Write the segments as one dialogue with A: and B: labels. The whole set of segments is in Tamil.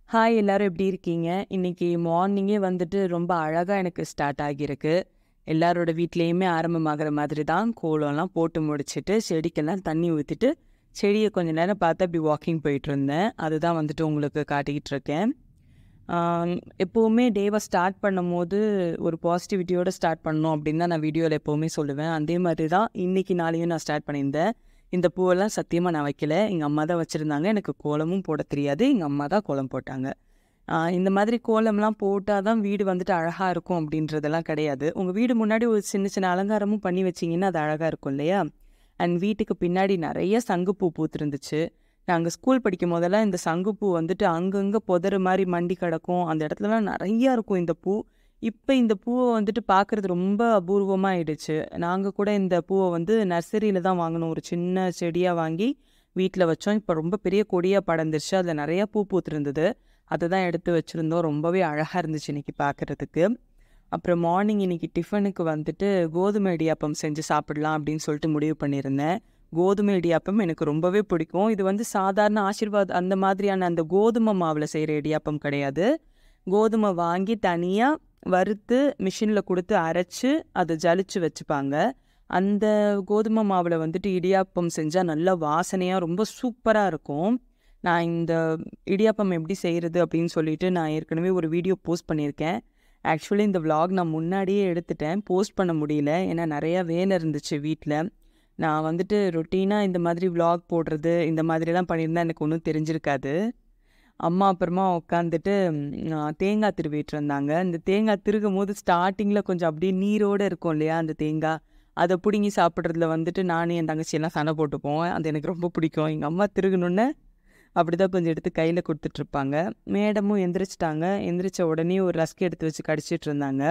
A: ஹாய் எல்லாரும் எப்படி இருக்கீங்க? இன்னைக்கு மார்னிங்கே வந்துட்டு ரொம்ப அழகா எனக்கு ஸ்டார்ட் ஆகியிருக்கு. எல்லாரோட வீட்லயுமே ஆரம்பமாகுற மாதிரி தான் கோலம்லாம் போட்டு முடிச்சுட்டு, செடிக்கெல்லாம் தண்ணி ஊத்திட்டு, செடிய கொஞ்ச நேரம் பார்த்து அப்படி வாக்கிங் போயிட்டுருந்தேன். அதுதான் வந்துட்டு உங்களுக்கு காட்டிக்கிட்டு இருக்கேன். ஆ எப்பவுமே டேவ ஸ்டார்ட் பண்ணும்போது ஒரு பாசிட்டிவிட்டியோட ஸ்டார்ட் பண்ணணும் அப்படின்னு தான் நான் வீடியோல எப்பவுமே சொல்லுவேன். அதே மாதிரி தான் இன்னைக்கு நாளையும் நான் ஸ்டார்ட் பண்ணியிருந்தேன். இந்த பூவெல்லாம் சத்தியமா நான் வைக்கல. எங்க அம்மா தான் வச்சிருந்தாங்க. எனக்கு கோலமும் போடத் தெரியாது. எங்க அம்மா தான் கோலம் போட்டாங்க. ஆ இந்த மாதிரி கோலம்லாம் போட்டா தான் வீடு வந்துட்டு அழகா இருக்கும் அப்படின்றதெல்லாம் கிடையாது. உங்க வீடு முன்னாடி ஒரு சின்ன சின்ன அலங்காரமும் பண்ணி வச்சீங்கன்னா, அது அழகா இருக்கும் இல்லையா? அண்ட் வீட்டுக்கு பின்னாடி நெறைய சங்குப்பூ பூத்திருந்துச்சு. நாங்க ஸ்கூல் படிக்கும்போதெல்லாம் இந்த சங்குப்பூ வந்துட்டு அங்கங்க புதரு மாரி மண்டி கிடக்கும். அந்த இடத்துலலாம் நெறையா இருக்கும் இந்த பூ. இப்ப இந்த பூவ வந்துட்டு பார்க்கறது ரொம்ப அபூர்வமா ஆயிடுச்சு. நாங்க கூட இந்த பூவ வந்து நர்சரியில தான் வாங்குனோம். ஒரு சின்ன செடியா வாங்கி வீட்ல வச்சோம். இப்ப ரொம்ப பெரிய கொடியா படர்ந்துருச்சு. அதுல நெறையா பூ பூத்திருந்தது. அத தான் எடுத்து வச்சிருந்தோம். ரொம்பவே அழகா இருந்துச்சு இன்னைக்கு பார்க்கறதுக்கு. அப்புறம் மார்னிங் இன்னைக்கு டிஃபனுக்கு வந்துட்டு கோதுமை இடியாப்பம் செஞ்சு சாப்பிடலாம் அப்படின்னு சொல்லிட்டு முடிவு பண்ணியிருந்தேன். கோதுமை இடியாப்பம் எனக்கு ரொம்பவே பிடிக்கும். இது வந்து சாதாரண ஆசீர்வாத் அந்த மாதிரியான அந்த கோதுமை மாவுல செய்ற இடியாப்பம் கிடையாது. கோதுமை வாங்கி தனியா வறுத்து மிஷின்ல குடுத்து அரைச்சு, அத ஜலிச்சு வச்சுப்பாங்க. அந்த கோதுமை மாவுல வந்துட்டு இடியாப்பம் செஞ்சா நல்லா வாசனையா ரொம்ப சூப்பரா இருக்கும். நான் இந்த இடியாப்பம் எப்படி செய்றது அப்படின்னு சொல்லிட்டு நான் ஏற்கனவே ஒரு வீடியோ போஸ்ட் பண்ணியிருக்கேன். ஆக்சுவலி இந்த விளாக் நான் முன்னாடியே எடுத்துட்டேன். போஸ்ட் பண்ண முடியல. ஏன்னா நெறையா வேலை இருந்துச்சு வீட்ல. நான் வந்துட்டு ரொட்டீனா இந்த மாதிரி விளாக் போடுறது, இந்த மாதிரிலாம் பண்ணியிருந்தா எனக்கு ஒண்ணும் தெரிஞ்சிருக்காது. அம்மா அப்புறமா உட்காந்துட்டு அ தேங்காய் திருவிட்டு இருந்தாங்க. இந்த தேங்காய் திருகும்போது ஸ்டார்ட்டிங்ல கொஞ்சம் அப்படியே நீரோட இருக்கும் இல்லையா அந்த தேங்காய். அத புடுங்கி சாப்பிடுறதுல வந்துட்டு நானும் என் தங்கச்சியெல்லாம் சண்டை போட்டுப்போம். அது எனக்கு ரொம்ப பிடிக்கும். எங்க அம்மா திருகுனோனே அப்படிதான் கொஞ்சம் எடுத்து கையில குடுத்துட்டுருப்பாங்க. மேடமும் எந்திரிச்சுட்டாங்க. எந்திரிச்ச உடனே ஒரு ரஸ்க் எடுத்து வச்சு கடிச்சிட்டு இருந்தாங்க.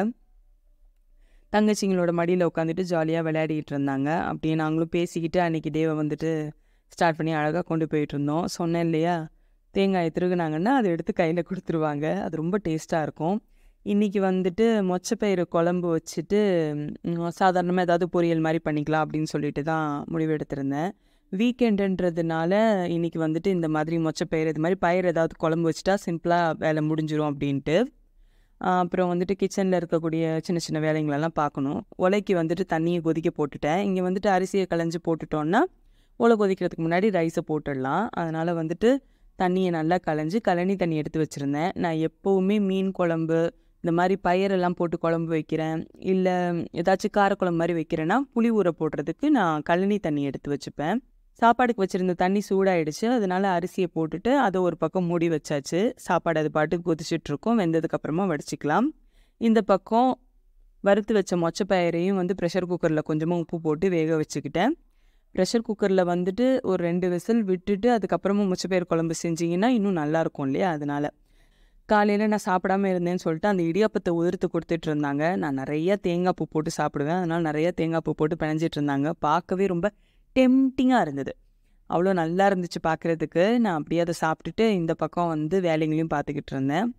A: தங்கச்சிங்களோட மடியில உட்காந்துட்டு ஜாலியா விளையாடிட்டு இருந்தாங்க. அப்படியே நாங்களும் பேசிக்கிட்டு அன்னைக்கு டேவ வந்துட்டு ஸ்டார்ட் பண்ணி அழகா கொண்டு போயிட்டுருந்தோம். சொன்னேன் இல்லையா? தேங்காய திருகுனாங்கன்னா, அத எடுத்து கையில குடுத்துருவாங்க. அது ரொம்ப டேஸ்ட்டா இருக்கும். இன்னைக்கு வந்துட்டு மொச்சப்பயிறு குழம்பு வச்சுட்டு, ம் சாதாரணமா ஏதாவது பொரியல் மாரி பண்ணிக்கலாம் அப்படின்னு சொல்லிட்டு தான் முடிவு எடுத்திருந்தேன். வீக்கெண்டுன்றதுனால இன்னைக்கு வந்துட்டு இந்த மாதிரி மொச்சப்பயிறு இது மாரி பயிறு ஏதாவது குழம்பு வச்சுட்டா சிம்பிளா வேலை முடிஞ்சிரும் அப்படின்ட்டு. அ அப்புறம் வந்துட்டு கிச்சன்ல இருக்கக்கூடிய சின்ன சின்ன வேலைங்களெல்லாம் பார்க்கணும். உலைக்கு வந்துட்டு தண்ணிய கொதிக்க போட்டுட்டேன். இங்க வந்துட்டு அரிசிய களைஞ்சு போட்டுட்டோம்னா, உலை கொதிக்கிறதுக்கு முன்னாடி ரைஸ போட்டுடலாம். அதனால வந்துட்டு தண்ணிய நல்லா களைஞ்சு கழனி தண்ணி எடுத்து வச்சிருந்தேன். நான் எப்பவுமே மீன் குழம்பு, இந்த மாரி பயிரெல்லாம் போட்டு குழம்பு வைக்கிறேன். இல்ல ஏதாச்சும் காரக்குழம்பு மாரி வைக்கிறேன்னா, புளி ஊற போடுறதுக்கு நான் கழனி தண்ணி எடுத்து வச்சுப்பேன். சாப்பாடுக்கு வச்சிருந்த தண்ணி சூடாயிடுச்சு. அதனால அரிசிய போட்டுட்டு, அத ஒரு பக்கம் மூடி வச்சாச்சு. சாப்பாடு அது பாட்டுக்கு கொதிச்சுட்ருக்கும். வெந்ததுக்கு அப்புறமா வடிச்சுக்கலாம். இந்த பக்கம் வறுத்து வச்ச மொச்சப்பயிரையும் வந்து ப்ரெஷர் குக்கர்ல கொஞ்சமா உப்பு போட்டு வேக வச்சுக்கிட்டேன். ப்ரெஷர் குக்கர்ல வந்துட்டு ஒரு 2 விசில் விட்டுட்டு, அதுக்கப்புறமா மொச்சப்பயிறு குழம்பு செஞ்சீங்கன்னா, இன்னும் நல்லாயிருக்கும் இல்லையா? அதனால. காலையில நான் சாப்பிடாம இருந்தேன்னு சொல்லிட்டு அந்த இடியாப்பத்த உதிர்த்து குடுத்துட்டு இருந்தாங்க. நான் நெறைய தேங்காய் பூ போட்டு சாப்பிடுவேன். அதனால நெறைய தேங்காய் பூ போட்டு பெனஞ்சிட்டு இருந்தாங்க. பார்க்கவே ரொம்ப டெம்ப்டிங்கா இருந்தது. அவ்வளோ நல்லா இருந்துச்சு பார்க்கறதுக்கு. நான் அப்படியே அத சாப்பிட்டுட்டு இந்த பக்கம் வந்து வேலைங்களையும் பார்த்துக்கிட்டு இருந்தேன்.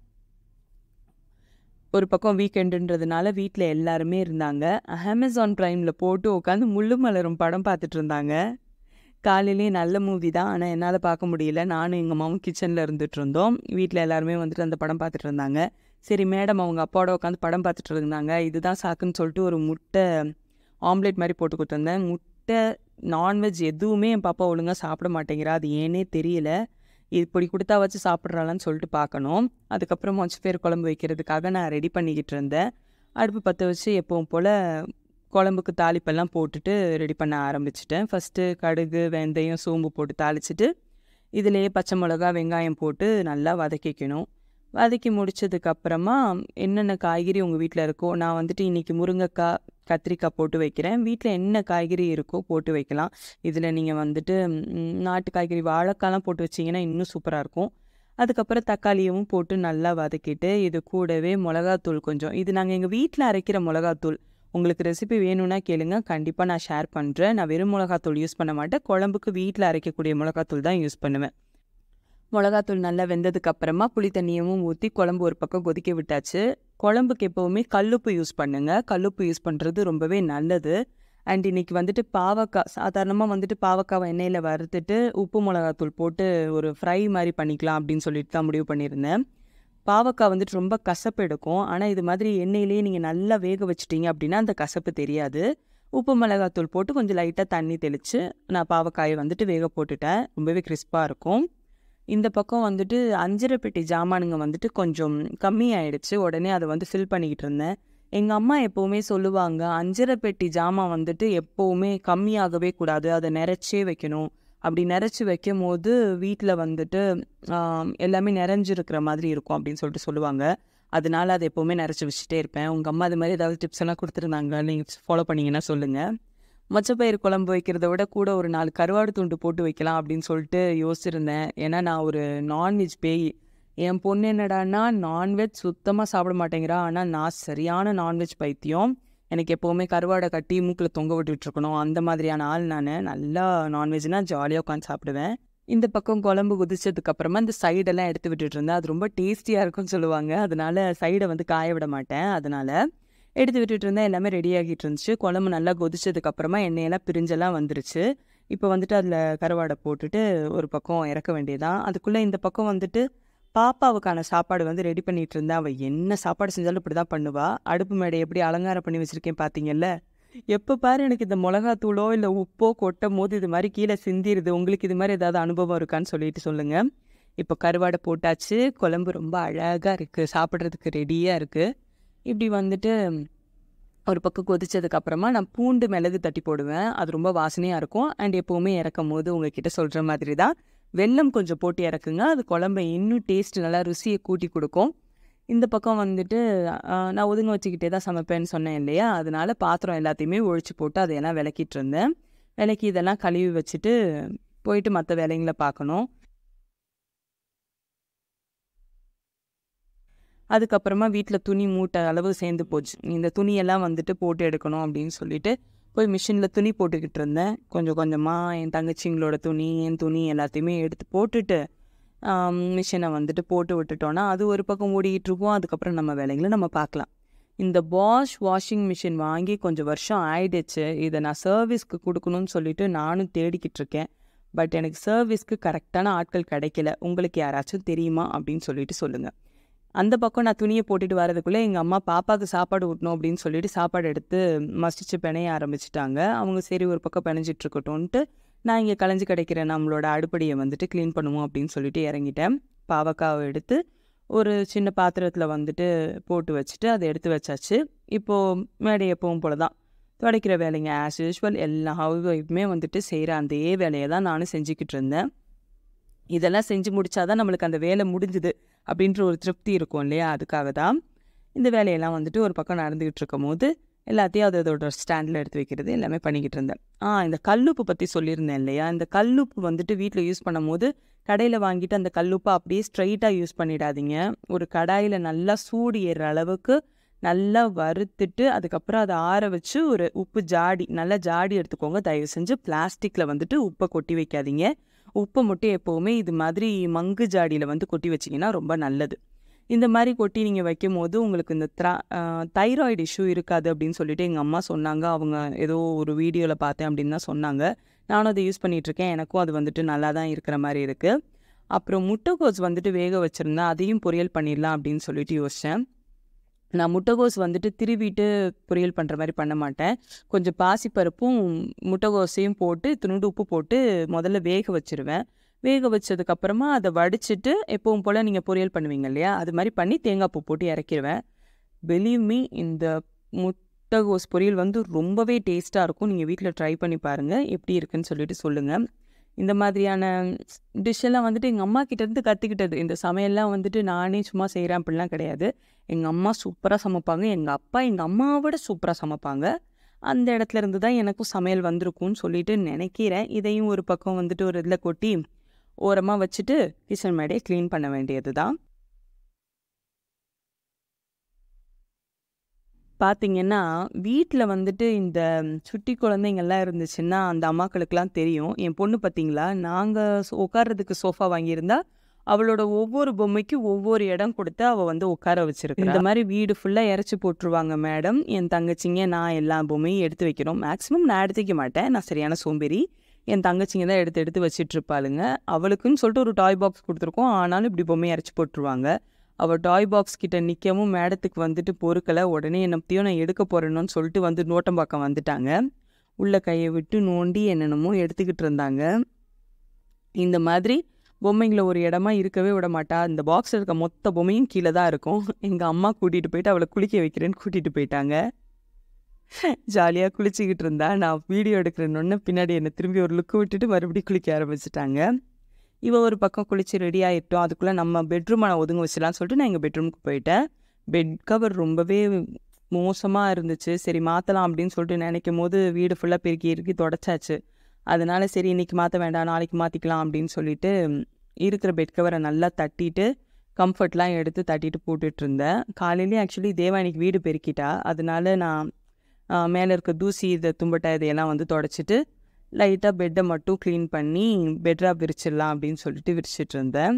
A: ஒரு பக்கம் வீக்கெண்டுன்றதுனால வீட்ல எல்லாருமே இருந்தாங்க. Amazon Primeல போட்டு உட்காந்து முள்ளு மலரும் படம் பார்த்துட்டு இருந்தாங்க. காலையிலேயே நல்ல மூவி தான். ஆனா என்னால பார்க்க முடியல. நானும் எங்க அம்மாவும் கிச்சன்ல இருந்துட்டு இருந்தோம். வீட்ல எல்லாருமே வந்துட்டு அந்த படம் பார்த்துட்டு இருந்தாங்க. சரி மேடம் அவங்க அப்பாவோட உட்காந்து படம் பார்த்துட்டு இருந்தாங்க. இதுதான் சாக்குன்னு சொல்லிட்டு ஒரு முட்டை ஆம்லெட் மாரி போட்டு குடுத்துருந்தேன். முட்டை, நான்வெஜ் எதுவுமே என் பாப்பா ஒழுங்கா சாப்பிட மாட்டேங்கிறா. அது ஏன்னே தெரியல. இப்படி குடுத்தாவாச்சும் சாப்பிடுறாளான்னு சொல்லிட்டு பார்க்கணும். அதுக்கப்புறம் மொச்சப்பயிறு குழம்பு வைக்கிறதுக்காக நான் ரெடி பண்ணிக்கிட்டு இருந்தேன். அடுப்பு பத்த வச்சு எப்பவும் போல குழம்புக்கு தாளிப்பெல்லாம் போட்டுட்டு ரெடி பண்ண ஆரம்பிச்சுட்டேன். ஃபர்ஸ்ட்டு கடுகு, வெந்தயம், சோம்பு போட்டு தாளிச்சுட்டு, இதிலேயே பச்சை மிளகா, வெங்காயம் போட்டு நல்லா வதக்கிக்கணும். வதக்கி முடிச்சதுக்கு அப்புறமா என்னென்ன காய்கறி உங்க வீட்ல இருக்கோ, நான் வந்துட்டு இன்னைக்கு முருங்கக்காய், கத்திரிக்காய் போட்டு வைக்கிறேன். வீட்ல என்ன காய்கறி இருக்கோ போட்டு வைக்கலாம். இதில நீங்க வந்துட்டு ம் நாட்டு காய்கறி வாழைக்காலாம் போட்டு வச்சீங்கன்னா, இன்னும் சூப்பரா இருக்கும். அதுக்கப்புறம் தக்காளியும் போட்டு நல்லா வதக்கிட்டு, இது கூடவே மொளகாத்தூள் கொஞ்சம் இது நாங்க எங்க வீட்ல அரைக்கிற மொளகாத்தூள். உங்களுக்கு ரெசிபி வேணும்னா கேளுங்க. கண்டிப்பா நான் ஷேர் பண்றேன். நான் வெறும் மொளகாத்தூள் யூஸ் பண்ண மாட்டேன். குழம்புக்கு வீட்ல அரைக்கக்கூடிய மொளகாத்தூள் தான் யூஸ் பண்ணுவேன். மொளகாத்தூள் நல்லா வெந்ததுக்கு அப்புறமா புளி தண்ணியவும் ஊத்தி குழம்பு ஒரு பக்கம் கொதிக்க விட்டாச்சு. குழம்புக்கு எப்பவுமே கல்லுப்பு யூஸ் பண்ணுங்க. கல்லுப்பு யூஸ் பண்றது ரொம்பவே நல்லது. அண்ட் இன்னைக்கு வந்துட்டு பாவக்காய் சாதாரணமாக வந்துட்டு பாவக்காவை எண்ணெயில் வறுத்துட்டு உப்பு மிளகாத்தூள் போட்டு ஒரு ஃப்ரை மாதிரி பண்ணிக்கலாம் அப்படின்னு சொல்லிட்டு தான் முடிவு பண்ணியிருந்தேன் பாவக்காய் வந்துட்டு ரொம்ப கசப்பு எடுக்கும் ஆனால் இது மாதிரி எண்ணெயிலேயே நீங்கள் நல்லா வேக வச்சிட்டீங்க அப்படின்னா அந்த கசப்பு தெரியாது உப்பு மிளகாத்தூள் போட்டு கொஞ்சம் லைட்டாக தண்ணி தெளித்து நான் பாவக்காயை வந்துட்டு வேக போட்டுட்டேன் ரொம்பவே கிறிஸ்பாக இருக்கும் இந்த பக்கம் வந்துட்டு அஞ்சரை பெட்டி ஜாமானுங்க வந்துட்டு கொஞ்சம் கம்மியாயிடுச்சு உடனே அதை வந்து ஃபில் பண்ணிக்கிட்டு இருந்தேன் எங்கள் அம்மா எப்போவுமே சொல்லுவாங்க அஞ்சரை பெட்டி ஜாமான் வந்துட்டு எப்போவுமே கம்மியாகவே கூடாது அதை நிறைச்சே வைக்கணும் அப்படி நிறைச்சி வைக்கும் போது வீட்டில் வந்துட்டு ஆம், எல்லாமே நிறைஞ்சிருக்கிற மாதிரி இருக்கும் அப்படின்னு சொல்லிட்டு சொல்லுவாங்க அதனால அதை எப்போவுமே நிறைச்சி வச்சுட்டே இருப்பேன் உங்கள் அம்மா அது மாதிரி ஏதாவது டிப்ஸ் எல்லாம் கொடுத்துருந்தாங்க நீங்கள் ஃபாலோ பண்ணீங்கன்னா சொல்லுங்கள் மொச்சப்பயிறு குழம்பு வைக்கிறத விட கூட ஒரு நாலு கருவாடு துண்டு போட்டு வைக்கலாம் அப்படின்னு சொல்லிட்டு யோசிச்சிருந்தேன் ஏன்னா நான் ஒரு நான்வெஜ் பேய் என் பொண்ணு என்னடான்னா நான்வெஜ் சுத்தமாக சாப்பிட மாட்டேங்கிறா ஆனால் நான் சரியான நான்வெஜ் பைத்தியம் எனக்கு எப்போவுமே கருவாடை கட்டி மூக்கில் தொங்க விட்டுட்டு இருக்கணும் அந்த மாதிரியான ஆள் நான் நல்லா நான்வெஜ்னால் ஜாலியாக உட்காந்து சாப்பிடுவேன் இந்த பக்கம் குழம்பு குதிச்சதுக்கு அப்புறமா இந்த சைடெல்லாம் எடுத்து விட்டுட்டு இருந்தேன் அது ரொம்ப டேஸ்டியாக இருக்கும்னு சொல்லுவாங்க அதனால சைடை வந்து காய விட மாட்டேன் அதனால எடுத்து விட்டுட்டு இருந்தேன் எல்லாமே ரெடி ஆகிட்டு இருந்துச்சு குழம்பு நல்லா கொதிச்சதுக்கு அப்புறமா எண்ணெயெல்லாம் பிரிஞ்செல்லாம் வந்துருச்சு இப்போ வந்துட்டு அதில் கருவாடை போட்டுட்டு ஒரு பக்கம் இறக்க வேண்டியதான் அதுக்குள்ளே இந்த பக்கம் வந்துட்டு பாப்பாவுக்கான சாப்பாடு வந்து ரெடி பண்ணிட்டு இருந்தா அவள் என்ன சாப்பாடு செஞ்சாலும் இப்படி தான் பண்ணுவா அடுப்பு மேடை எப்படி அலங்காரம் பண்ணி வச்சிருக்கேன் பார்த்தீங்கல்ல எப்போ பாரு எனக்கு இந்த மிளகாத்தூளோ இல்லை உப்போ கொட்டும் போது இது மாதிரி கீழே சிந்திருது உங்களுக்கு இது மாதிரி ஏதாவது அனுபவம் இருக்கான்னு சொல்லிட்டு சொல்லுங்க இப்போ கருவாடை போட்டாச்சு குழம்பு ரொம்ப அழகாக இருக்குது சாப்பிட்றதுக்கு ரெடியாக இருக்குது இப்படி வந்துட்டு ஒரு பக்கம் கொதிச்சதுக்கு அப்புறமா நான் பூண்டு மிளகு தட்டி போடுவேன் அது ரொம்ப வாசனையாக இருக்கும் அண்ட் எப்போவுமே இறக்கும் போது உங்ககிட்ட சொல்கிற மாதிரி தான் வெல்லம் கொஞ்சம் போட்டு இறக்குங்க அது குழம்பை இன்னும் டேஸ்ட் நல்லா ருசியை கூட்டி கொடுக்கும் இந்த பக்கம் வந்துட்டு ஆஹ், நான் ஒதுங்க வச்சுக்கிட்டே தான் சமைப்பேன்னு சொன்னேன் இல்லையா அதனால பாத்திரம் எல்லாத்தையுமே ஒழிச்சு போட்டு அதையெல்லாம் விளக்கிட்டு இருந்தேன் விளக்கி இதெல்லாம் கழுவி வச்சுட்டு போயிட்டு மற்ற வேலைங்களை பார்க்கணும் அதுக்கப்புறமா வீட்டில் துணி மூட்டை அளவு சேர்ந்து போச்சு இந்த துணியெல்லாம் வந்துட்டு போட்டு எடுக்கணும் அப்படின்னு சொல்லிட்டு போய் மிஷினில் துணி போட்டுக்கிட்டு இருந்தேன் கொஞ்சம் கொஞ்சமாக என் தங்கச்சிங்களோட துணி என் துணி எல்லாத்தையுமே எடுத்து போட்டுட்டு மிஷினை வந்துட்டு போட்டு விட்டுட்டோன்னா அது ஒரு பக்கம் ஓடிக்கிட்டு இருக்கும் அதுக்கப்புறம் நம்ம வேலைகளை நம்ம பார்க்கலாம் இந்த பாஷ் வாஷிங் மிஷின் வாங்கி கொஞ்சம் வருஷம் ஆயிடுச்சு இதை நான் சர்வீஸ்க்கு கொடுக்கணும்னு சொல்லிட்டு நானும் தேடிக்கிட்டு இருக்கேன் பட் எனக்கு சர்வீஸ்க்கு கரெக்டான ஆட்கள் கிடைக்கல உங்களுக்கு யாராச்சும் தெரியுமா அப்படின்னு சொல்லிட்டு சொல்லுங்கள் அந்த பக்கம் நான் துணியை போட்டுட்டு வரதுக்குள்ளே எங்கள் அம்மா பாப்பாவுக்கு சாப்பாடு ஊட்டணும் அப்படின்னு சொல்லிட்டு சாப்பாடு எடுத்து மஸ்டிச்சு பிணைய ஆரம்பிச்சிட்டாங்க அவங்க சரி ஒரு பக்கம் பிணைஞ்சிட்டு இருக்கட்டும்ன்ட்டு நான் இங்கே களைஞ்சு கிடைக்கிற நம்மளோட அடுப்படியை வந்துட்டு க்ளீன் பண்ணுவோம் அப்படின்னு சொல்லிட்டு இறங்கிட்டேன் பாவக்காவை எடுத்து ஒரு சின்ன பாத்திரத்தில் வந்துட்டு போட்டு வச்சுட்டு அதை எடுத்து வச்சாச்சு இப்போது மேடை எப்பவும் போல தான் துடைக்கிற வேலைங்க ஆஸ் யூஸ்வல் எல்லா ஹவுஸ் ஒய்ஃபுமே வந்துட்டு செய்கிற அதே வேலையை தான் நானும் செஞ்சுக்கிட்டு இருந்தேன் இதெல்லாம் செஞ்சு முடிச்சாதான் நம்மளுக்கு அந்த வேலை முடிஞ்சுது அப்படின்ற ஒரு திருப்தி இருக்கும் இல்லையா அதுக்காக தான் இந்த வேலையெல்லாம் வந்துட்டு ஒரு பக்கம் நடந்துக்கிட்டு இருக்கும் போது எல்லாத்தையும் அது அதோட ஸ்டாண்டில் எடுத்து வைக்கிறது எல்லாமே பண்ணிக்கிட்டு இருந்தேன் ஆ இந்த கல்லுப்பு பற்றி சொல்லியிருந்தேன் இல்லையா இந்த கல்லுப்பு வந்துட்டு வீட்டில் யூஸ் பண்ணும்போது கடையில் வாங்கிட்டு அந்த கல்லுப்பை அப்படியே ஸ்ட்ரைட்டாக யூஸ் பண்ணிடாதீங்க ஒரு கடாயில் நல்லா சூடு ஏறுற அளவுக்கு நல்லா வறுத்துட்டு அதுக்கப்புறம் அதை ஆற வச்சு ஒரு உப்பு ஜாடி நல்லா ஜாடி எடுத்துக்கோங்க தயவு செஞ்சு பிளாஸ்டிக்கில் வந்துட்டு உப்பை கொட்டி வைக்காதீங்க உப்பை மட்டும் எப்போவுமே இது மாதிரி மங்கு ஜாடியில் வந்து கொட்டி வச்சிங்கன்னா ரொம்ப நல்லது இந்த மாதிரி கொட்டி நீங்கள் வைக்கும் போது உங்களுக்கு இந்த த்ரா தைராய்டு இஷ்யூ இருக்காது அப்படின்னு சொல்லிட்டு எங்கள் அம்மா சொன்னாங்க அவங்க ஏதோ ஒரு வீடியோவில் பார்த்தேன் அப்படின்னு தான் சொன்னாங்க நானும் அதை யூஸ் பண்ணிட்டு இருக்கேன் எனக்கும் அது வந்துட்டு நல்லா தான் இருக்கிற மாதிரி இருக்குது அப்புறம் முட்டைக்கோஸ் வந்துட்டு வேக வச்சுருந்தேன் அதையும் பொரியல் பண்ணிடலாம் அப்படின்னு சொல்லிட்டு யோசித்தேன் நான் முட்டைகோஸ் வந்துட்டு திருவிட்டு பொரியல் பண்ணுற மாதிரி பண்ண மாட்டேன் கொஞ்சம் பாசிப்பருப்பும் முட்டைகோஸையும் போட்டு துணுண்டு உப்பு போட்டு முதல்ல வேக வச்சிருவேன் வேக வச்சதுக்கப்புறமா அதை வடிச்சிட்டு எப்பவும் போல் நீங்கள் பொரியல் பண்ணுவீங்க இல்லையா அது மாதிரி பண்ணி தேங்காய் பூ போட்டு இறக்கிடுவேன் believe me இந்த முட்டைகோஸ் பொரியல் வந்து ரொம்பவே டேஸ்ட்டாக இருக்கும் நீங்கள் வீட்டில் ட்ரை பண்ணி பாருங்கள் எப்படி இருக்குன்னு சொல்லிட்டு சொல்லுங்கள் இந்த மாதிரியான டிஷ் எல்லாம் வந்துட்டு எங்கள் அம்மா கிட்டேருந்து கற்றுக்கிட்டது இந்த சமையல்லாம் வந்துட்டு நானே சும்மா செய்கிறேன் அப்படிலாம் கிடையாது எங்கள் அம்மா சூப்பராக சமைப்பாங்க எங்கள் அப்பா எங்கள் அம்மாவை விட சூப்பராக சமைப்பாங்க அந்த இடத்துல இருந்து தான் எனக்கும் சமையல் வந்திருக்கும்னு சொல்லிட்டு நினைக்கிறேன் இதையும் ஒரு பக்கம் வந்துட்டு ஒரு இதில் கொட்டி ஓரமாக வச்சுட்டு கிச்சன் மேடையை க்ளீன் பண்ண வேண்டியது தான் பார்த்தீங்கன்னா வீட்டில் வந்துட்டு இந்த சுட்டி குழந்தைங்கள்லாம் இருந்துச்சுன்னா அந்த அம்மாக்களுக்கெல்லாம் தெரியும் என் பொண்ணு பார்த்தீங்களா நாங்கள் உட்கார்றதுக்கு சோஃபா வாங்கியிருந்தா அவளோட ஒவ்வொரு பொம்மைக்கும் ஒவ்வொரு இடம் கொடுத்து அவள் வந்து உட்கார வச்சிருக்கா இந்த மாதிரி வீடு ஃபுல்லாக இறச்சி போட்டுருவாங்க மேடம் என் தங்கச்சிங்க நான் எல்லா பொம்மையும் எடுத்து வைக்கிறோம் மேக்ஸிமம் நான் எடுத்து வைக்க மாட்டேன் நான் சரியான சோம்பேறி என் தங்கச்சிங்க தான் எடுத்து எடுத்து வச்சிட்டு இருப்பாளுங்க அவளுக்குன்னு சொல்லிட்டு ஒரு டாய் பாக்ஸ் கொடுத்துருக்கோம் ஆனாலும் இப்படி பொம்மையை இறச்சி போட்டுருவாங்க அவள் டாய் பாக்ஸ் கிட்ட நிற்கவும் மேடத்துக்கு வந்துட்டு பொறுக்கலை உடனே என்னத்தையும் நான் எடுக்க போகிறேன்னு சொல்லிட்டு வந்து நோட்டம்பாக்கம் வந்துட்டாங்க உள்ள கையை விட்டு நோண்டி என்னென்னமோ எடுத்துக்கிட்டு இருந்தாங்க இந்த மாதிரி பொம்மைங்களை ஒரு இடமா இருக்கவே விட மாட்டா இந்த பாக்ஸில் இருக்க மொத்த பொம்மையும் கீழே தான் இருக்கும் எங்கள் அம்மா கூட்டிகிட்டு போயிட்டு அவளை குளிக்க வைக்கிறேன்னு கூட்டிகிட்டு போயிட்டாங்க ஜாலியாக குளிச்சுக்கிட்டு இருந்தா நான் வீடியோ எடுக்கிறேன்னு பின்னாடி என்னை திரும்பி ஒரு லுக்கு விட்டுட்டு மறுபடியும் குளிக்க ஆரம்பிச்சிட்டாங்க இவ ஒரு பக்கம் குளிச்சு ரெடி ஆகிட்டோம் அதுக்குள்ளே நம்ம பெட்ரூமை நான் ஒதுங்க வச்சிடலாம்னு சொல்லிட்டு நான் எங்கள் பெட்ரூமுக்கு போயிட்டேன் பெட் கவர் ரொம்பவே மோசமாக இருந்துச்சு சரி மாற்றலாம் அப்படின்னு சொல்லிட்டு நினைக்கும் போது வீடு ஃபுல்லாக பெருக்கி இறுக்கி தொடச்சாச்சு அதனால சரி இன்னைக்கு மாற்ற வேண்டாம் நாளைக்கு மாற்றிக்கலாம் அப்படின்னு சொல்லிட்டு இருக்கிற பெட் கவரை நல்லா தட்டிட்டு கம்ஃபர்ட்லாம் எடுத்து தட்டிட்டு போட்டுட்டு இருந்தேன் காலையிலேயே ஆக்சுவலி தேவா இன்னைக்கு வீடு பெருக்கிட்டா அதனால நான் மேலே இருக்க தூசி இதை தும்பட்டை இதையெல்லாம் வந்து தொடச்சிட்டு லைட்டாக பெட்டை மட்டும் க்ளீன் பண்ணி பெட்ரா விரிச்சிடலாம் அப்படின்னு சொல்லிட்டு விரிச்சிட்டு இருந்தேன்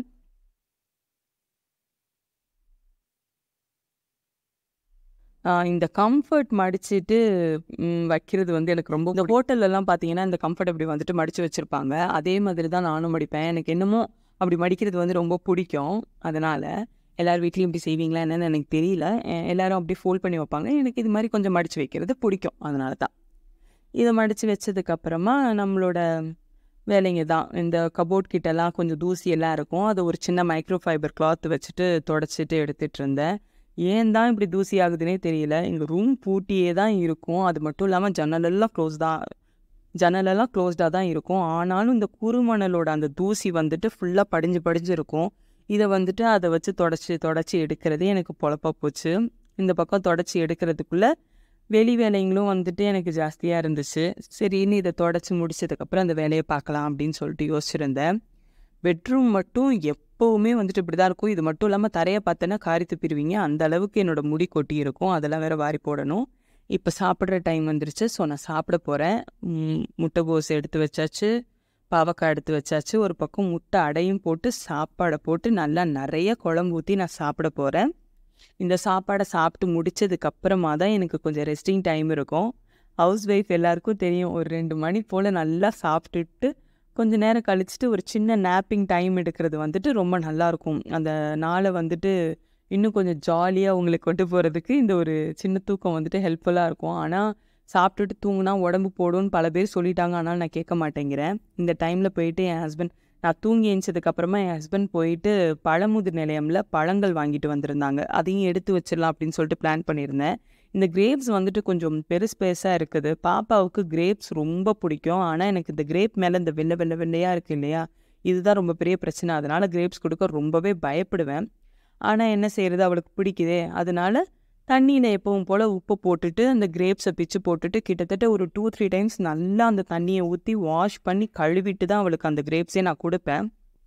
A: இந்த கம்ஃபர்ட் மடிச்சிட்டு வைக்கிறது வந்து எனக்கு ரொம்ப இந்த ஹோட்டல்லலாம் பார்த்தீங்கன்னா இந்த கம்ஃபர்ட் அப்படி வந்துட்டு மடித்து வச்சுருப்பாங்க அதே மாதிரி தான் நானும் மடிப்பேன் எனக்கு என்னமோ அப்படி மடிக்கிறது வந்து ரொம்ப பிடிக்கும் அதனால் எல்லார் வீட்லேயும் இப்படி செய்வீங்களா என்னன்னு எனக்கு தெரியல எல்லோரும் அப்படி ஃபோல்ட் பண்ணி வைப்பாங்க எனக்கு இது மாதிரி கொஞ்சம் மடித்து வைக்கிறது பிடிக்கும் அதனால தான் இதை மடித்து வச்சதுக்கப்புறமா நம்மளோட வேலைங்க தான் இந்த கபோர்ட் கிட்டலாம் கொஞ்சம் தூசி எல்லாம் இருக்கும் அதை ஒரு சின்ன மைக்ரோ ஃபைபர் கிளாத் வச்சுட்டு தொடச்சிட்டு எடுத்துகிட்டு இருந்தேன் ஏன் தான் இப்படி தூசி ஆகுதுன்னே தெரியல எங்கள் ரூம் பூட்டியே தான் இருக்கும் அது மட்டும் இல்லாமல் ஜன்னலெல்லாம் க்ளோஸ் தான் ஜன்னலெல்லாம் க்ளோஸ்டாக தான் இருக்கும் ஆனாலும் இந்த குறுமணலோட அந்த தூசி வந்துட்டு ஃபுல்லாக படிஞ்சு படிஞ்சு இருக்கும் இதை வந்துட்டு அதை வச்சு தொடச்சி தொடச்சி எடுக்கிறதே எனக்கு பொழப்பா போச்சு இந்த பக்கம் தொடச்சி எடுக்கிறதுக்குள்ளே வெளி வேலைங்களும் வந்துட்டு எனக்கு ஜாஸ்தியாக இருந்துச்சு சரின்னு இதை தொடச்சி முடிச்சதுக்கப்புறம் அந்த வேலையை பார்க்கலாம் அப்படின்னு சொல்லிட்டு யோசிச்சிருந்தேன் பெட்ரூம் மட்டும் எப்போவுமே வந்துட்டு இப்படி தான் இருக்கும் இது மட்டும் இல்லாமல் தரையை பார்த்தோன்னா காரி துப்பிடுவீங்க அந்த அளவுக்கு என்னோடய முடி கொட்டி இருக்கும் அதெல்லாம் வேறு வாரி போடணும் இப்போ சாப்பிட்ற டைம் வந்துருச்சு ஸோ நான் சாப்பிட போகிறேன் முட்டைகோஸ் எடுத்து வச்சாச்சு பாவக்காய் எடுத்து வச்சாச்சு ஒரு பக்கம் முட்டை அடையும் போட்டு சாப்பாடை போட்டு நல்லா நிறைய குழம்பு ஊற்றி நான் சாப்பிட போகிறேன் இந்த சாப்பாடை சாப்பிட்டு முடிச்சதுக்கப்புறமா தான் எனக்கு கொஞ்சம் ரெஸ்டிங் டைம் இருக்கும் ஹவுஸ் ஒய்ஃப் எல்லாருக்கும் தெரியும் ஒரு ரெண்டு மணி போல் நல்லா சாப்பிட்டுட்டு கொஞ்ச நேரம் கழிச்சிட்டு ஒரு சின்ன நேப்பிங் டைம் எடுக்கிறது வந்துட்டு ரொம்ப நல்லாயிருக்கும் அந்த நாளை வந்துட்டு இன்னும் கொஞ்சம் ஜாலியாக உங்களுக்கு கொண்டு போகிறதுக்கு இந்த ஒரு சின்ன தூக்கம் வந்துட்டு ஹெல்ப்ஃபுல்லாக இருக்கும் ஆனால் சாப்பிட்டுட்டு தூங்கினா உடம்பு போடும்னு பல பேர் சொல்லிட்டாங்க ஆனால் நான் கேட்க மாட்டேங்கிறேன் இந்த டைமில் போயிட்டு என் ஹஸ்பண்ட் நான் தூங்கி எழுந்ததுக்கப்புறமா என் ஹஸ்பண்ட் போயிட்டு பழமுதிர் நிலையமில் பழங்கள் வாங்கிட்டு வந்திருந்தாங்க அதையும் எடுத்து வச்சிடலாம் அப்படின்னு சொல்லிட்டு பிளான் பண்ணியிருந்தேன் இந்த கிரேப்ஸ் வந்துட்டு கொஞ்சம் பெருசு பெருசாக இருக்குது பாப்பாவுக்கு கிரேப்ஸ் ரொம்ப பிடிக்கும் ஆனால் எனக்கு இந்த கிரேப் மேலே இந்த வெள்ளை வெள்ளை வெள்ளையாக இருக்குது இல்லையா இதுதான் ரொம்ப பெரிய பிரச்சனை அதனால் கிரேப்ஸ் கொடுக்க ரொம்பவே பயப்படுவேன் ஆனால் என்ன செய்கிறது அவளுக்கு பிடிக்குதே அதனால தண்ணியில் எப்பவும் போல் உப்பு போட்டுட்டு அந்த கிரேப்ஸை பிச்சு போட்டுட்டு கிட்டத்தட்ட ஒரு டூ த்ரீ டைம்ஸ் நல்லா அந்த தண்ணியை ஊற்றி வாஷ் பண்ணி கழுவிட்டு தான் அவளுக்கு அந்த கிரேப்ஸே நான் கொடுப்பேன்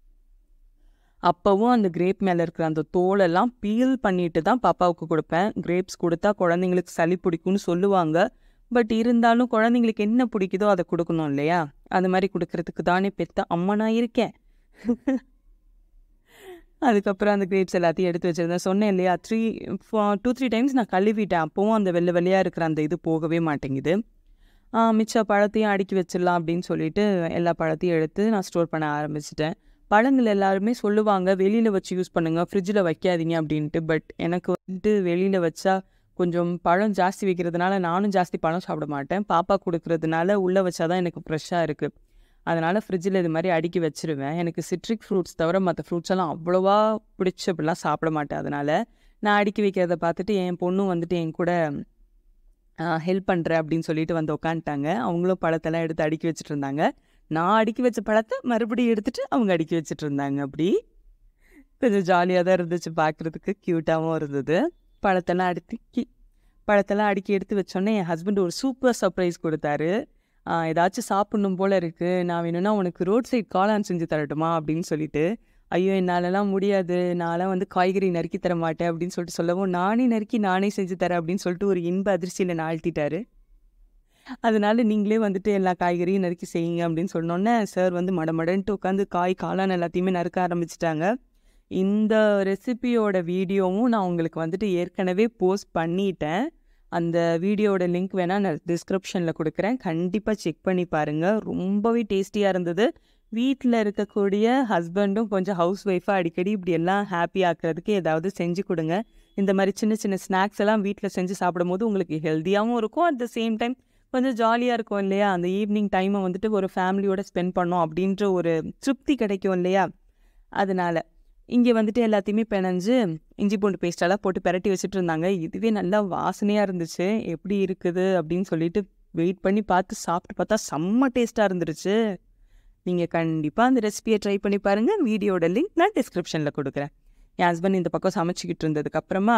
A: அப்போவும் அந்த கிரேப் மேலே இருக்கிற அந்த தோலெல்லாம் பீல் பண்ணிட்டு தான் பாப்பாவுக்கு கொடுப்பேன் கிரேப்ஸ் கொடுத்தா குழந்தைங்களுக்கு சளி பிடிக்கும்னு சொல்லுவாங்க பட் இருந்தாலும் குழந்தைங்களுக்கு என்ன பிடிக்குதோ அதை கொடுக்கணும் இல்லையா அது மாதிரி கொடுக்கறதுக்கு தானே பெத்த அம்மா நான் இருக்கேன் அதுக்கப்புறம் அந்த கிரேப்ஸ் எல்லாத்தையும் எடுத்து வச்சுருந்தேன் சொன்னேன் இல்லையா த்ரீ டூ த்ரீ டைம்ஸ் நான் கழுவிட்டேன் அப்போவும் அந்த வெள்ளை வெள்ளையாக இருக்கிற அந்த இது போகவே மாட்டேங்குது மிச்ச பழத்தையும் அடுக்கி வச்சிடலாம் அப்படின்னு சொல்லிட்டு எல்லா பழத்தையும் எடுத்து நான் ஸ்டோர் பண்ண ஆரம்பிச்சிட்டேன் பழங்கள் எல்லாருமே சொல்லுவாங்க வெளியில் வச்சு யூஸ் பண்ணுங்கள் ஃப்ரிட்ஜில் வைக்காதீங்க அப்படின்ட்டு பட் எனக்கு வந்துட்டு வெளியில் வச்சா கொஞ்சம் பழம் ஜாஸ்தி வைக்கிறதுனால நானும் ஜாஸ்தி பழம் சாப்பிட மாட்டேன் பாப்பா கொடுக்கறதுனால உள்ளே வச்சா தான் எனக்கு ஃப்ரெஷ்ஷாக இருக்குது அதனால் ஃப்ரிட்ஜில் இது மாதிரி அடுக்கி வச்சுருவேன் எனக்கு சிட்ரிக் ஃப்ரூட்ஸ் தவிர மற்ற ஃப்ரூட்ஸ் எல்லாம் அவ்வளோவா பிடிச்ச அப்படிலாம் சாப்பிட மாட்டேன் அதனால் நான் அடுக்கி வைக்கிறத பார்த்துட்டு என் பொண்ணும் வந்துட்டு என் கூட ஹெல்ப் பண்ணுறேன் அப்படின்னு சொல்லிட்டு வந்து உட்காந்துட்டாங்க அவங்களும் பழத்தெல்லாம் எடுத்து அடுக்கி வச்சுட்டு இருந்தாங்க நான் அடுக்கி வச்ச பழத்தை மறுபடியும் எடுத்துகிட்டு அவங்க அடுக்கி வச்சுட்டு இருந்தாங்க அப்படி கொஞ்சம் ஜாலியாக தான் இருந்துச்சு பார்க்குறதுக்கு க்யூட்டாகவும் இருந்தது பழத்தெல்லாம் அடுக்கி பழத்தெல்லாம் அடுக்கி எடுத்து வச்சோன்னே என் ஹஸ்பண்ட் ஒரு சூப்பர் சர்ப்ரைஸ் கொடுத்தாரு ஏதாச்சும் சாப்பிட்ணும் போல் இருக்குது நான் வேணும்னா உனக்கு ரோட் சைட் காளான் செஞ்சு தரட்டுமா அப்படின்னு சொல்லிட்டு ஐயோ என்னாலலாம் முடியாது நான்லாம் வந்து காய்கறி நறுக்கி தர மாட்டேன் அப்படின்னு சொல்லிட்டு சொல்லவும் நானே நறுக்கி நானே செஞ்சு தரேன் அப்படின்னு சொல்லிட்டு ஒரு இன்ப அதிர்ச்சியில் ஆழ்த்திட்டாரு அதனால நீங்களே வந்துட்டு எல்லா காய்கறியும் நறுக்கி செய்யுங்க அப்படின்னு சொன்னோன்னே சார் வந்து மடமடன்ட்டு உட்காந்து காய் காளான் எல்லாத்தையுமே நறுக்க ஆரம்பிச்சிட்டாங்க இந்த ரெசிபியோட வீடியோவும் நான் உங்களுக்கு வந்துட்டு ஏற்கனவே போஸ்ட் பண்ணிட்டேன் அந்த வீடியோட லிங்க் வேணால் நான் டிஸ்கிரிப்ஷனில் கொடுக்குறேன் கண்டிப்பாக செக் பண்ணி பாருங்கள் ரொம்பவே டேஸ்டியாக இருந்தது வீட்டில் இருக்கக்கூடிய ஹஸ்பண்டும் கொஞ்சம் ஹவுஸ் ஒய்ஃபாக அடிக்கடி இப்படி எல்லாம் ஹாப்பி ஆக்குறதுக்கு ஏதாவது செஞ்சு கொடுங்க இந்த மாதிரி சின்ன சின்ன ஸ்நாக்ஸ் எல்லாம் வீட்டில் செஞ்சு சாப்பிடும்போது உங்களுக்கு ஹெல்த்தியாகவும் இருக்கும் அட் த சேம் டைம் கொஞ்சம் ஜாலியாக இருக்கும் இல்லையா அந்த ஈவினிங் டைமை வந்துட்டு ஒரு ஃபேமிலியோட ஸ்பெண்ட் பண்ணோம் அப்படின்ற ஒரு திருப்தி கிடைக்கும் இல்லையா அதனால இங்கே வந்துட்டு எல்லாத்தையுமே பிணைஞ்சு இஞ்சி பூண்டு பேஸ்டெல்லாம் போட்டு பெரட்டி வச்சுட்டு இருந்தாங்க இதுவே நல்லா வாசனையாக இருந்துச்சு எப்படி இருக்குது அப்படின்னு சொல்லிட்டு வெயிட் பண்ணி பார்த்து சாப்பிட்டு பார்த்தா செம்ம டேஸ்ட்டாக இருந்துருச்சு நீங்கள் கண்டிப்பாக அந்த ரெசிபியை ட்ரை பண்ணி பாருங்கள் வீடியோட லிங்க் நான் டிஸ்கிரிப்ஷனில் கொடுக்குறேன் என் ஹஸ்பண்ட் இந்த பக்கம் சமைச்சிக்கிட்டு இருந்ததுக்கப்புறமா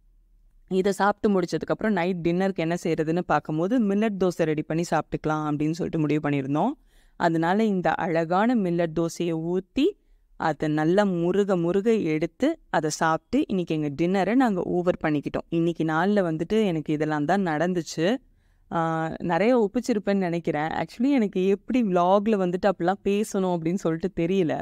A: இதை சாப்பிட்டு முடிச்சதுக்கப்புறம் நைட் டின்னருக்கு என்ன செய்கிறதுன்னு பார்க்கும்போது மில்லட் தோசை ரெடி பண்ணி சாப்பிட்டுக்கலாம் அப்படின்னு சொல்லிட்டு முடிவு பண்ணியிருந்தோம் அதனால இந்த அழகான மில்லட் தோசையை ஊற்றி அதை நல்லா முருக முருக எடுத்து அதை சாப்பிட்டு இன்றைக்கி எங்கள் டின்னரை நாங்கள் ஓவர் பண்ணிக்கிட்டோம் இன்றைக்கி நாளில் வந்துட்டு எனக்கு இதெல்லாம் தான் நடந்துச்சு ஆஹ் நிறைய ஒப்பிச்சிருப்பேன்னு நினைக்கிறேன் ஆக்சுவலி எனக்கு எப்படி vlogல வந்துட்டு அப்படிலாம் பேசணும் அப்படின்னு சொல்லிட்டு தெரியல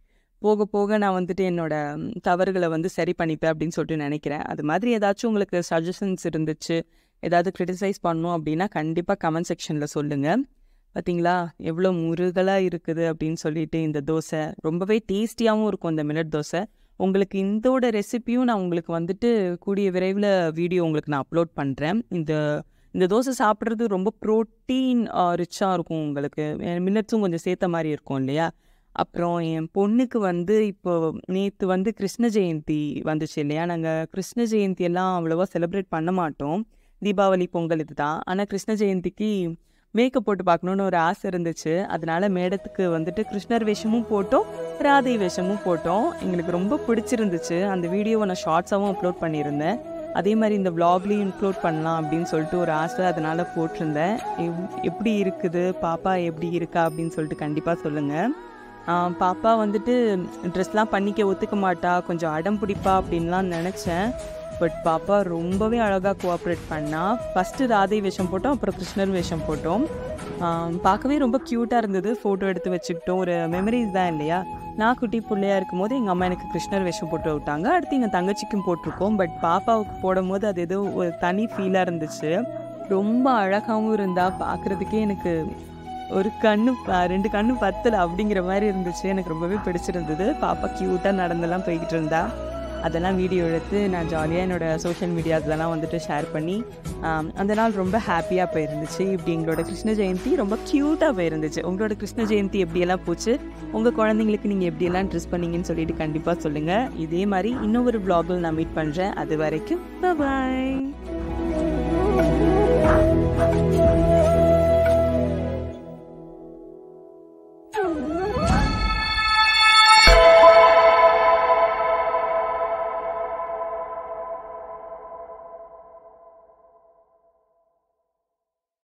A: போக போக நான் வந்துட்டு என்னோட ம், தவறுகளை வந்து சரி பண்ணிப்பேன் அப்படின்னு சொல்லிட்டு நினைக்கிறேன் அது மாதிரி ஏதாச்சும் உங்களுக்கு சஜஷன்ஸ் இருந்துச்சு ஏதாவது கிரிட்டிசைஸ் பண்ணணும் அப்படின்னா கண்டிப்பாக கமெண்ட் செக்ஷனில் சொல்லுங்கள் பார்த்தீங்களா எவ்வளோ முருகலாக இருக்குது அப்படின்னு சொல்லிட்டு இந்த தோசை ரொம்பவே டேஸ்டியாகவும் இருக்கும் இந்த மில்லட் தோசை உங்களுக்கு இதோட ரெசிபியும் நான் உங்களுக்கு வந்துட்டு கூடிய விரைவில் வீடியோ உங்களுக்கு நான் அப்லோட் பண்ணுறேன் இந்த இந்த தோசை சாப்பிட்றது ரொம்ப ப்ரோட்டீன் ரிச்சாக இருக்கும் உங்களுக்கு மில்லட்ஸும் கொஞ்சம் சேர்த்த மாதிரி இருக்கும் இல்லையா அப்புறம் என் பொண்ணுக்கு வந்து இப்போ நேற்று வந்து கிருஷ்ண ஜெயந்தி வந்துச்சு இல்லையா நாங்கள் கிருஷ்ண ஜெயந்தி எல்லாம் அவ்வளோவா செலிப்ரேட் பண்ண மாட்டோம் தீபாவளி பொங்கல் இதுதான் ஆனால் கிருஷ்ண ஜெயந்திக்கு மேக்கப் போட்டு பார்க்கணுன்னு ஒரு ஆசை இருந்துச்சு அதனால மேடத்துக்கு வந்துட்டு கிருஷ்ணர் வேஷமும் போட்டோம் ராதை வேஷமும் போட்டோம் எங்களுக்கு ரொம்ப பிடிச்சிருந்துச்சு அந்த வீடியோவை நான் ஷார்ட்ஸாகவும் அப்லோட் பண்ணியிருந்தேன் அதே மாதிரி இந்த vlogலயும் இன்க்ளூட் பண்ணலாம் அப்படின்னு சொல்லிட்டு ஒரு ஆசை அதனால போட்டிருந்தேன் எப்- எப்படி இருக்குது பாப்பா எப்படி இருக்கா அப்படின்னு சொல்லிட்டு கண்டிப்பாக சொல்லுங்கள் பாப்பா வந்துட்டு ட்ரெஸ்லாம் பண்ணிக்க ஒத்துக்க மாட்டா கொஞ்சம் அடம் பிடிப்பா அப்படின்லாம் நினச்சேன் பட் பாப்பா ரொம்பவே அழகாக கோஆப்ரேட் பண்ணா ஃபஸ்ட்டு ராதை வேஷம் போட்டோம் அப்புறம் கிருஷ்ணர் வேஷம் போட்டோம் ஆம், பார்க்கவே ரொம்ப க்யூட்டாக இருந்தது ஃபோட்டோ எடுத்து வச்சுக்கிட்டோம் ஒரு மெமரிஸ் தான் இல்லையா நான் குட்டி பிள்ளையா இருக்கும்போது எங்கள் அம்மா எனக்கு கிருஷ்ணர் வேஷம் போட்டு விட்டாங்க அடுத்து எங்கள் தங்கச்சிக்கும் போட்டிருக்கோம் பட் பாப்பாவுக்கு போடும்போது அது ஏதோ ஒரு தனி ஃபீலாக இருந்துச்சு ரொம்ப அழகாகவும் இருந்தா பார்க்குறதுக்கே எனக்கு ஒரு கண்ணு ப- ரெண்டு கண்ணு பத்தல அப்படிங்கிற மாதிரி இருந்துச்சு எனக்கு ரொம்பவே பிடிச்சிருந்தது பாப்பா க்யூட்டாக நடந்தெல்லாம் போய்கிட்டு இருந்தா அதெல்லாம் வீடியோ எடுத்து நான் ஜாலியாக என்னோட சோஷியல் மீடியாஸ்லாம் வந்துட்டு ஷேர் பண்ணி ஆம், அந்த நாள் ரொம்ப ஹாப்பியாக போயிருந்துச்சு இப்படி எங்களோட கிருஷ்ண ஜெயந்தி ரொம்ப க்யூட்டாக போயிருந்துச்சு உங்களோட கிருஷ்ண ஜெயந்தி எப்படியெல்லாம் போச்சு உங்கள் குழந்தைங்களுக்கு நீங்கள் எப்படியெல்லாம் ட்ரெஸ் பண்ணீங்கன்னு சொல்லிட்டு கண்டிப்பாக சொல்லுங்கள் இதே மாதிரி இன்னொரு vlogல நான் மீட் பண்ணுறேன் அது வரைக்கும் பாய்